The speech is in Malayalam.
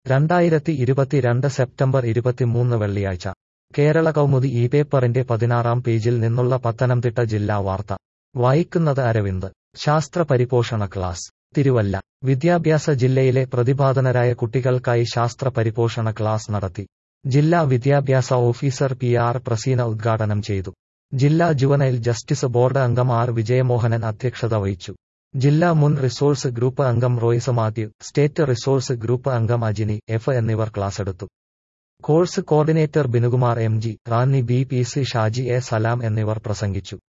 രണ്ടായിരത്തി ഇരുപത്തിരണ്ട് സെപ്റ്റംബർ ഇരുപത്തിമൂന്ന് വെള്ളിയാഴ്ച കേരള കൗമുദി ഈ പേപ്പറിന്റെ പതിനാറാം പേജിൽ നിന്നുള്ള പത്തനംതിട്ട ജില്ലാ വാർത്ത വായിക്കുന്നത് അരവിന്ദ് ശാസ്ത്ര പരിപോഷണ ക്ലാസ് തിരുവല്ല വിദ്യാഭ്യാസ ജില്ലയിലെ പ്രതിഭാധനരായ കുട്ടികൾക്കായി ശാസ്ത്ര പരിപോഷണ ക്ലാസ് നടത്തി ജില്ലാ വിദ്യാഭ്യാസ ഓഫീസർ പി ആർ പ്രസീന ഉദ്ഘാടനം ചെയ്തു ജില്ലാ ജുവനൈൽ ജസ്റ്റിസ് ബോർഡ് അംഗം ആർ വിജയമോഹനൻ അധ്യക്ഷത വഹിച്ചു ജില്ലാ മുൻ റിസോഴ്സ് ഗ്രൂപ്പ് അംഗം Royce Mathew state resource group അംഗം അജിനി എഫ് എന്നിവർ ക്ലാസെടുത്തു course coordinator Binukumar M G Ranni B P C Shaji A Salam എന്നിവർ പ്രസംഗിച്ചു